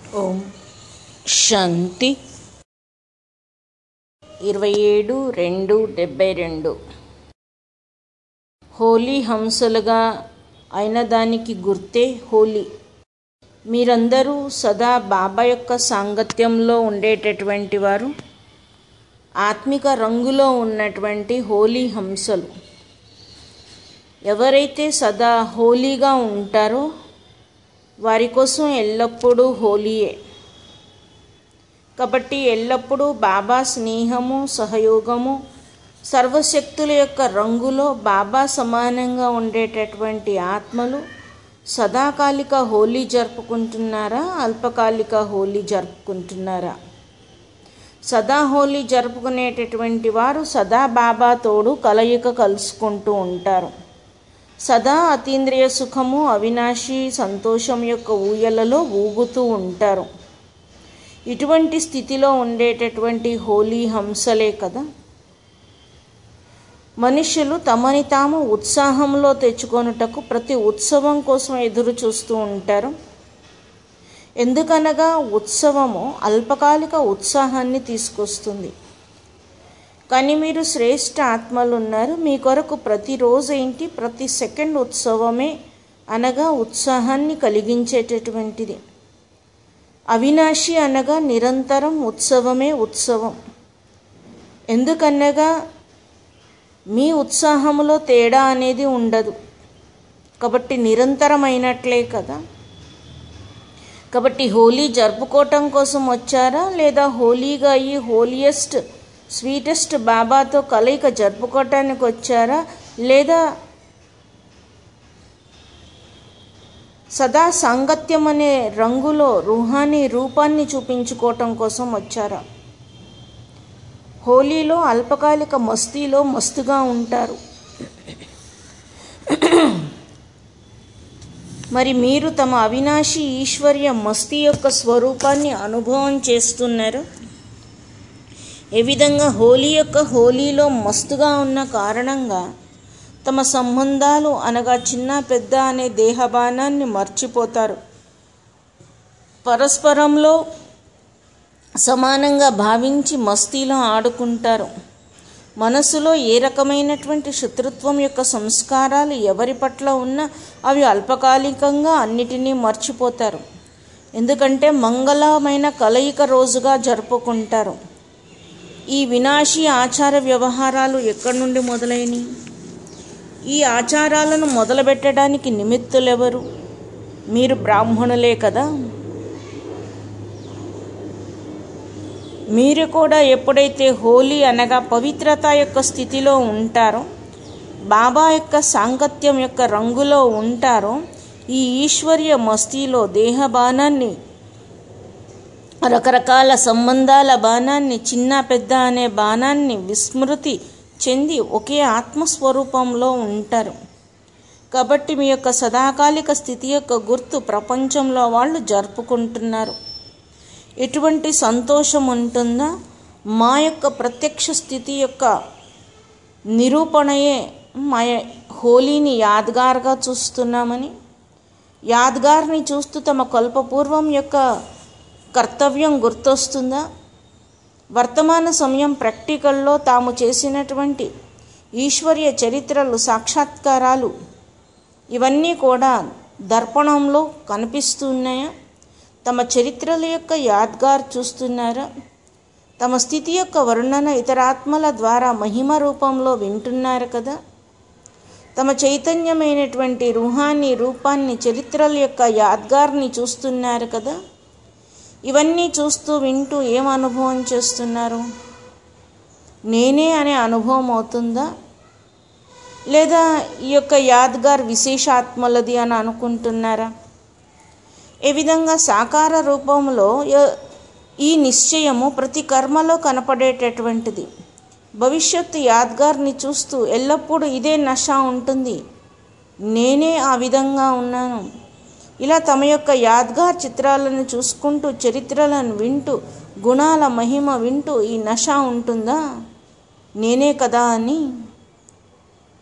ఓం శాంతి ఇరవై ఏడు రెండు డెబ్బై రెండు హోలీ హంసలుగా అయిన దానికి గుర్తే హోలీ మీరందరూ సదా బాబా యొక్క సాంగత్యంలో ఉండేటటువంటి వారు ఆత్మిక రంగులో ఉన్నటువంటి హోలీ హంసలు ఎవరైతే సదా హోలీగా ఉంటారో వారి కోసం ఎల్లప్పుడూ హోలీయే కాబట్టి ఎల్లప్పుడూ బాబా స్నేహము సహయోగము సర్వశక్తుల యొక్క రంగులో బాబా సమానంగా ఉండేటటువంటి ఆత్మలు సదాకాలిక హోలీ జరుపుకుంటున్నారా అల్పకాలిక హోలీ జరుపుకుంటున్నారా సదా హోలీ జరుపుకునేటటువంటి వారు సదా బాబా తోడు కలయిక కలుసుకుంటూ ఉంటారు సదా అతీంద్రియ సుఖము అవినాశి సంతోషం యొక్క ఊయలలో ఊగుతూ ఉంటారు ఇటువంటి స్థితిలో ఉండేటటువంటి హోలీ హంసలే కదా మనుషులు తమని తాము ఉత్సాహంలో తెచ్చుకొనుటకు ప్రతి ఉత్సవం కోసం ఎదురు చూస్తూ ఉంటారు ఎందుకనగా ఉత్సవము అల్పకాలిక ఉత్సాహాన్ని తీసుకొస్తుంది కానీ మీరు శ్రేష్ఠ ఆత్మలు ఉన్నారు మీ కొరకు ప్రతిరోజు ఏంటి ప్రతి సెకండ్ ఉత్సవమే అనగా ఉత్సాహాన్ని కలిగించేటటువంటిది అవినాశి అనగా నిరంతరం ఉత్సవమే ఉత్సవం ఎందుకనగా మీ ఉత్సాహంలో తేడా అనేది ఉండదు కాబట్టి నిరంతరమైనట్లే కదా కాబట్టి హోలీ జరుపుకోవటం కోసం వచ్చారా లేదా హోలీగా అయ్యి హోలియెస్ట్ స్వీటెస్ట్ బాబాతో కలయిక జరుపుకోవటానికి వచ్చారా లేదా సదా సాంగత్యం అనే రంగులో రుహానీ రూపాన్ని చూపించుకోవటం కోసం వచ్చారా హోలీలో అల్పకాలిక మస్తీలో మస్తుగా ఉంటారు మరి మీరు తమ అవినాశి ఈశ్వర్య మస్తీ యొక్క స్వరూపాన్ని అనుభవం చేస్తున్నారు ఏ విధంగా హోలీ యొక్క హోలీలో మస్తుగా ఉన్న కారణంగా తమ సంబంధాలు అనగా చిన్న పెద్ద అనే దేహబానాన్ని మర్చిపోతారు పరస్పరంలో సమానంగా భావించి మస్తీలో ఆడుకుంటారు మనసులో ఏ రకమైనటువంటి శత్రుత్వం యొక్క సంస్కారాలు ఎవరి పట్ల ఉన్నా అవి అల్పకాలికంగా అన్నిటినీ మర్చిపోతారు ఎందుకంటే మంగళమైన కలయిక రోజుగా జరుపుకుంటారు ఈ వినాశీ ఆచార వ్యవహారాలు ఎక్కడి నుండి మొదలైనవి ఈ ఆచారాలను మొదలుపెట్టడానికి నిమిత్తులెవరు మీరు బ్రాహ్మణులే కదా మీరు కూడా ఎప్పుడైతే హోలీ అనగా పవిత్రత యొక్క స్థితిలో ఉంటారో బాబా యొక్క సాంగత్యం యొక్క రంగులో ఉంటారో ఈ ఈశ్వర్య మస్తీలో దేహ బాణాన్ని రకరకాల సంబంధాల బాణాన్ని చిన్న పెద్ద అనే బాణాన్ని విస్మృతి చెంది ఒకే ఆత్మస్వరూపంలో ఉంటారు కాబట్టి మీ యొక్క సదాకాలిక స్థితి యొక్క గుర్తు ప్రపంచంలో వాళ్ళు జరుపుకుంటున్నారు ఎటువంటి సంతోషం ఉంటుందా మా యొక్క ప్రత్యక్ష స్థితి యొక్క నిరూపణయే మా హోలీని యాద్గార్గా చూస్తున్నామని యాద్గార్ని చూస్తూ తమ కల్పపూర్వం యొక్క కర్తవ్యం గుర్తొస్తుందా వర్తమాన సమయం ప్రాక్టికల్లో తాము చేసినటువంటి ఈశ్వర్య చరిత్రలు సాక్షాత్కారాలు ఇవన్నీ కూడా దర్పణంలో కనిపిస్తున్నాయా తమ చరిత్రల యొక్క యాద్గార్ చూస్తున్నారా తమ స్థితి యొక్క వర్ణన ఇతరాత్మల ద్వారా మహిమ రూపంలో వింటున్నారు కదా తమ చైతన్యమైనటువంటి రుహాన్ని రూపాన్ని చరిత్రల యొక్క యాద్గార్ని చూస్తున్నారు కదా ఇవన్నీ చూస్తూ వింటూ ఏం అనుభవం చేస్తున్నారు నేనే అనే అనుభవం అవుతుందా లేదా ఈ యొక్క యాద్గార్ విశేషాత్మలది అని అనుకుంటున్నారా ఏ విధంగా సాకార రూపంలో ఈ నిశ్చయము ప్రతి కర్మలో కనపడేటటువంటిది భవిష్యత్తు యాద్గార్ని చూస్తూ ఎల్లప్పుడూ ఇదే నష ఉంటుంది నేనే ఆ విధంగా ఉన్నాను ఇలా తమ యొక్క యాద్గార్ చిత్రాలను చూసుకుంటూ చరిత్రలను వింటూ గుణాల మహిమ వింటూ ఈ నష ఉంటుందా నేనే కదా అని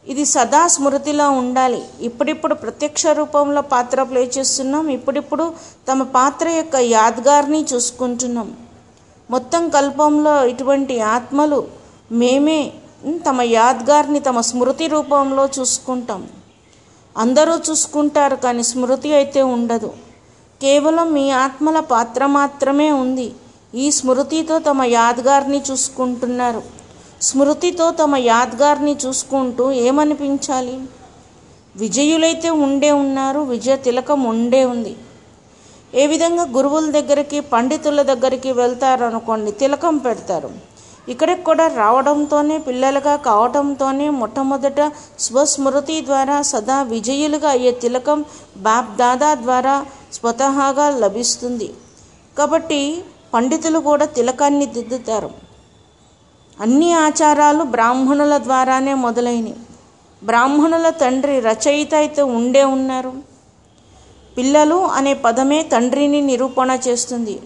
ఇది సదా స్మృతిలో ఉండాలి ఇప్పుడిప్పుడు ప్రత్యక్ష రూపంలో పాత్ర ప్లే చేస్తున్నాం ఇప్పుడిప్పుడు తమ పాత్ర యొక్క యాద్గార్ని చూసుకుంటున్నాం మొత్తం కల్పంలో ఇటువంటి ఆత్మలు మేమే ఉమ్, తమ యాద్గార్ని తమ స్మృతి రూపంలో చూసుకుంటాం అందరూ చూసుకుంటారు కానీ స్మృతి అయితే ఉండదు కేవలం మీ ఆత్మల పాత్ర మాత్రమే ఉంది ఈ స్మృతితో తమ యాద్గార్ని చూసుకుంటున్నారు స్మృతితో తమ యాద్గార్ని చూసుకుంటూ ఏమనిపించాలి విజయులైతే ఉండే ఉన్నారు విజయ తిలకం ఉండే ఉంది ఏ విధంగా గురువుల దగ్గరికి పండితుల దగ్గరికి వెళ్తారు అనుకోండి తిలకం పెడతారు ఇక్కడికి కూడా రావడంతోనే పిల్లలుగా కావడంతోనే మొట్టమొదట స్వస్మృతి ద్వారా సదా విజయులుగా అయ్యే తిలకం బాప్ దాదా ద్వారా స్వతహాగా లభిస్తుంది కాబట్టి పండితులు కూడా తిలకాన్ని దిద్దుతారు అన్ని ఆచారాలు బ్రాహ్మణుల ద్వారానే మొదలైనవి బ్రాహ్మణుల తండ్రి రచయిత అయితే ఉండే ఉన్నారు పిల్లలు అనే పదమే తండ్రిని నిరూపణ చేస్తుంది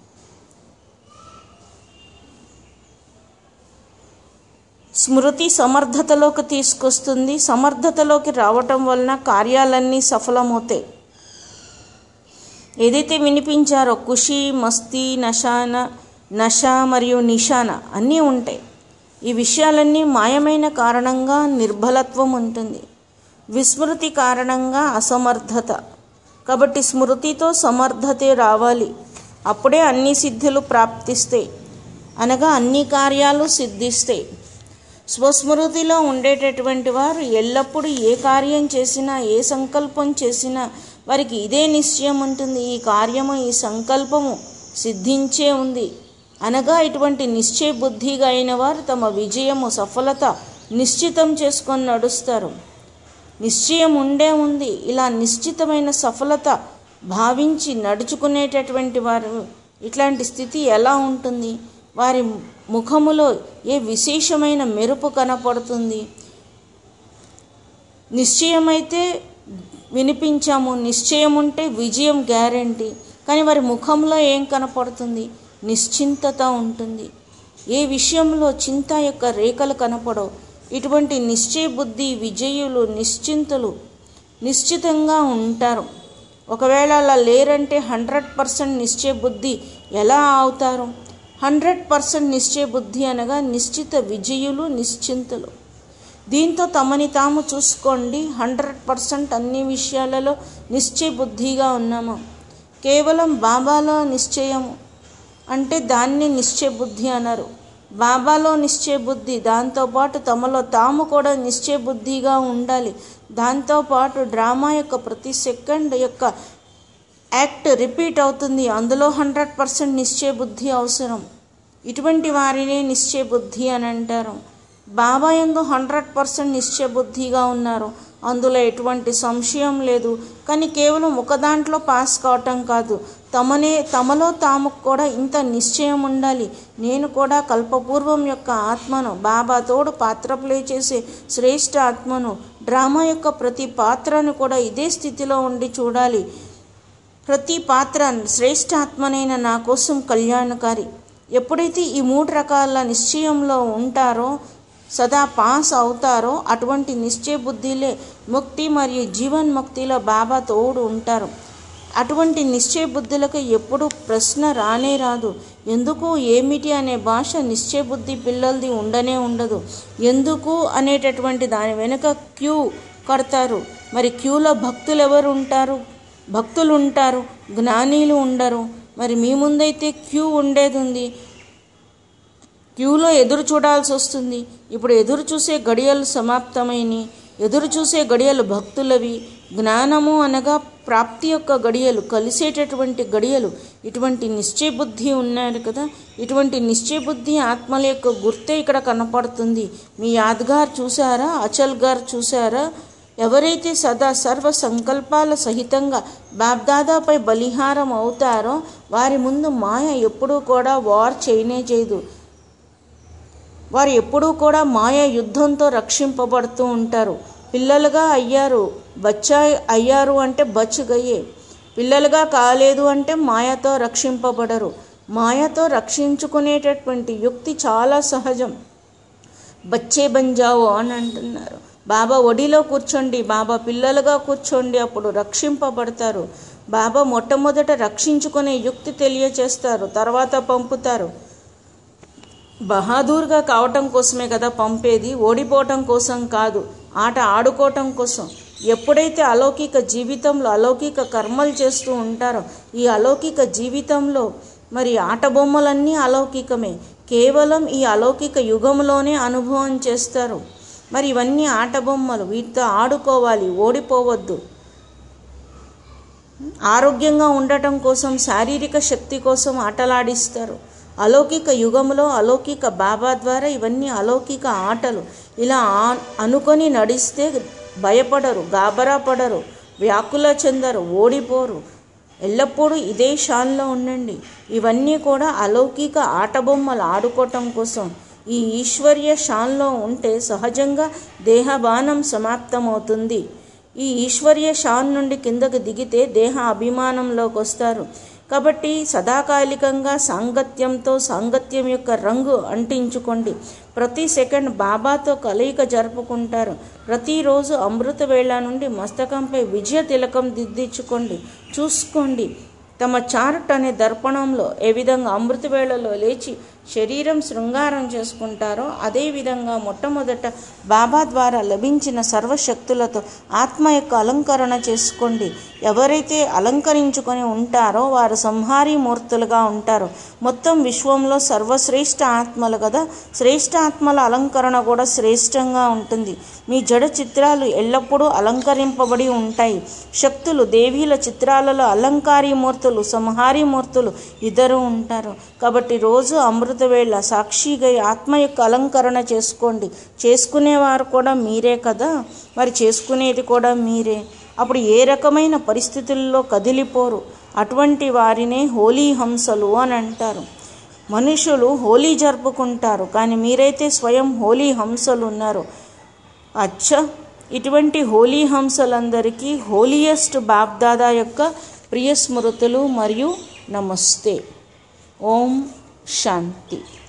స్మృతి సమర్థతలోకి తీసుకొస్తుంది సమర్థతలోకి రావటం వలన కార్యాలన్నీ సఫలమవుతాయి ఏదైతే వినిపించారో ఖుషి మస్తీ నషాన నష మరియు నిషాన అన్నీ ఉంటాయి ఈ విషయాలన్నీ మాయమైన కారణంగా నిర్బలత్వం ఉంటుంది విస్మృతి కారణంగా అసమర్థత కాబట్టి స్మృతితో సమర్థతే రావాలి అప్పుడే అన్ని సిద్ధులు ప్రాప్తిస్తాయి అనగా అన్ని కార్యాలు సిద్ధిస్తాయి స్వస్మృతిలో ఉండేటటువంటి వారు ఎల్లప్పుడూ ఏ కార్యం చేసినా ఏ సంకల్పం చేసినా వారికి ఇదే నిశ్చయం ఉంటుంది ఈ కార్యము ఈ సంకల్పము సిద్ధించే ఉంది అనగా ఇటువంటి నిశ్చయ బుద్ధిగా అయిన వారు తమ విజయము సఫలత నిశ్చితం చేసుకొని నడుస్తారు నిశ్చయం ఉండే ఉంది ఇలా నిశ్చితమైన సఫలత భావించి నడుచుకునేటటువంటి వారు ఇట్లాంటి స్థితి ఎలా ఉంటుంది వారి ముఖములో ఏ విశేషమైన మెరుపు కనపడుతుంది నిశ్చయమైతే వినిపించాము నిశ్చయం ఉంటే విజయం గ్యారంటీ కానీ వారి ముఖంలో ఏం కనపడుతుంది నిశ్చింతత ఉంటుంది ఏ విషయంలో చింత యొక్క రేఖలు కనపడవు ఇటువంటి నిశ్చయ బుద్ధి విజయులు నిశ్చింతులు నిశ్చితంగా ఉంటారు ఒకవేళ అలా లేరంటే హండ్రెడ్ పర్సెంట్ నిశ్చయ బుద్ధి ఎలా అవుతారు హండ్రెడ్ పర్సెంట్ నిశ్చయ బుద్ధి అనగా నిశ్చిత విజయులు నిశ్చింతులు దీంతో తమని తాము చూసుకోండి హండ్రెడ్ పర్సెంట్ అన్ని విషయాలలో నిశ్చయ బుద్ధిగా ఉన్నాము కేవలం బాబాలో నిశ్చయము అంటే దాన్ని నిశ్చయ బుద్ధి అన్నారు బాబాలో నిశ్చయ బుద్ధి దాంతోపాటు తమలో తాము కూడా నిశ్చయ బుద్ధిగా ఉండాలి దాంతోపాటు డ్రామా యొక్క ప్రతి సెకండ్ యొక్క యాక్ట్ రిపీట్ అవుతుంది అందులో హండ్రెడ్ పర్సెంట్ నిశ్చయ బుద్ధి అవసరం ఇటువంటి వారినే నిశ్చయ బుద్ధి అని అంటారు బాబా ఎందు హండ్రెడ్ పర్సెంట్ నిశ్చయ బుద్ధిగా ఉన్నారు అందులో ఎటువంటి సంశయం లేదు కానీ కేవలం ఒక దాంట్లో పాస్ కావటం కాదు తమనే తమలో తాము కూడా ఇంత నిశ్చయం ఉండాలి నేను కూడా కల్పపూర్వం యొక్క ఆత్మను బాబా తోడు పాత్ర ప్లే చేసే శ్రేష్ఠ ఆత్మను డ్రామా యొక్క ప్రతి పాత్రను కూడా ఇదే స్థితిలో ఉండి చూడాలి ప్రతి పాత్ర శ్రేష్ఠ ఆత్మనైన నా కోసం కళ్యాణకారి ఎప్పుడైతే ఈ మూడు రకాల నిశ్చయంలో ఉంటారో సదా పాస్ అవుతారో అటువంటి నిశ్చయ బుద్ధిలే ముక్తి మరియు జీవన్ ముక్తిలో బాబా తోడు ఉంటారు అటువంటి నిశ్చయ బుద్ధులకు ఎప్పుడు ప్రశ్న రానే రాదు ఎందుకు ఏమిటి అనే భాష నిశ్చయ బుద్ధి పిల్లలది ఉండనే ఉండదు ఎందుకు అనేటటువంటి దాని వెనుక క్యూ కడతారు మరి క్యూలో భక్తులు ఎవరు ఉంటారు భక్తులు ఉంటారు జ్ఞానీలు ఉండరు మరి మీ ముందైతే క్యూ ఉండేది ఉంది క్యూలో ఎదురు చూడాల్సి వస్తుంది ఇప్పుడు ఎదురు చూసే గడియలు సమాప్తమైనవి ఎదురు చూసే గడియలు భక్తులవి జ్ఞానము అనగా ప్రాప్తి యొక్క గడియలు కలిసేటటువంటి గడియలు ఇటువంటి నిశ్చయ బుద్ధి ఉన్నారు కదా ఇటువంటి నిశ్చయ బుద్ధి ఆత్మల యొక్క గుర్తే ఇక్కడ కనపడుతుంది మీ యాద్గార్ చూసారా అచల్ గారు చూసారా ఎవరైతే సదా సర్వ సంకల్పాల సహితంగా బాబ్దాదాపై బలిహారం అవుతారో వారి ముందు మాయ ఎప్పుడూ కూడా వార్ చేయనే చేయదు వారు ఎప్పుడూ కూడా మాయ యుద్ధంతో రక్షింపబడుతూ ఉంటారు పిల్లలుగా అయ్యారు బచ్చా అయ్యారు అంటే బచ్చుగయ్యే పిల్లలుగా కాలేదు అంటే మాయతో రక్షింపబడరు మాయతో రక్షించుకునేటటువంటి యుక్తి చాలా సహజం బచ్చే బంజావో అని అంటున్నారు బాబా ఒడిలో కూర్చోండి బాబా పిల్లలుగా కూర్చోండి అప్పుడు రక్షింపబడతారు బాబా మొట్టమొదట రక్షించుకునే యుక్తి తెలియచేస్తారు తర్వాత పంపుతారు బహాదూర్గా కావటం కోసమే కదా పంపేది ఓడిపోవటం కోసం కాదు ఆట ఆడుకోవటం కోసం ఎప్పుడైతే అలౌకిక జీవితంలో అలౌకిక కర్మలు చేస్తూ ఉంటారో ఈ అలౌకిక జీవితంలో మరి ఆట బొమ్మలన్నీ అలౌకికమే కేవలం ఈ అలౌకిక యుగంలోనే అనుభవం చేస్తారు మరి ఇవన్నీ ఆట బొమ్మలు వీటితో ఆడుకోవాలి ఓడిపోవద్దు ఆరోగ్యంగా ఉండటం కోసం శారీరక శక్తి కోసం ఆటలాడిస్తారు అలౌకిక యుగంలో అలౌకిక బాబా ద్వారా ఇవన్నీ అలౌకిక ఆటలు ఇలా అనుకొని నడిస్తే భయపడరు గాబరా పడరు వ్యాకుల చెందరు ఓడిపోరు ఎల్లప్పుడూ ఇదే షాన్లో ఉండండి ఇవన్నీ కూడా అలౌకిక ఆట బొమ్మలు ఆడుకోవటం కోసం ఈ ఈశ్వర్య షాన్లో ఉంటే సహజంగా దేహబానం సమాప్తమవుతుంది ఈ ఈశ్వర్య షాన్ నుండి కిందకు దిగితే దేహ అభిమానంలోకి వస్తారు కాబట్టి సదాకాలికంగా సాంగత్యంతో సాంగత్యం యొక్క రంగు అంటించుకోండి ప్రతి సెకండ్ బాబాతో కలయిక జరుపుకుంటారు ప్రతిరోజు అమృత వేళ నుండి మస్తకంపై విజయ తిలకం దిద్దించుకోండి చూసుకోండి తమ చార్ట్ అనే దర్పణంలో ఏ విధంగా అమృత వేళలో లేచి శరీరం శృంగారం చేసుకుంటారో అదేవిధంగా మొట్టమొదట బాబా ద్వారా లభించిన సర్వశక్తులతో ఆత్మ యొక్క అలంకరణ చేసుకోండి ఎవరైతే అలంకరించుకొని ఉంటారో వారు సంహారీ మూర్తులుగా ఉంటారు మొత్తం విశ్వంలో సర్వశ్రేష్ఠ ఆత్మలు కదా శ్రేష్ఠ ఆత్మల అలంకరణ కూడా శ్రేష్టంగా ఉంటుంది మీ జడ చిత్రాలు ఎల్లప్పుడూ అలంకరింపబడి ఉంటాయి శక్తులు దేవీల చిత్రాలలో అలంకారీ మూర్తులు సంహారీ మూర్తులు ఇద్దరు ఉంటారు కాబట్టి రోజు అమృత వేళ సాక్షిగా ఆత్మ యొక్క అలంకరణ చేసుకోండి చేసుకునేవారు కూడా మీరే కదా మరి చేసుకునేది కూడా మీరే అప్పుడు ఏ రకమైన పరిస్థితుల్లో కదిలిపోరు అటువంటి వారినే హోలీ హంసలు అని అంటారు మనుషులు హోలీ జరుపుకుంటారు కానీ మీరైతే స్వయం హోలీ హంసలు ఉన్నారు అచ్చ ఇటువంటి హోలీ హంసలందరికీ హోలియస్ట్ బాబ్దాదా యొక్క ప్రియ స్మృతులు మరియు నమస్తే ఓం శాంతి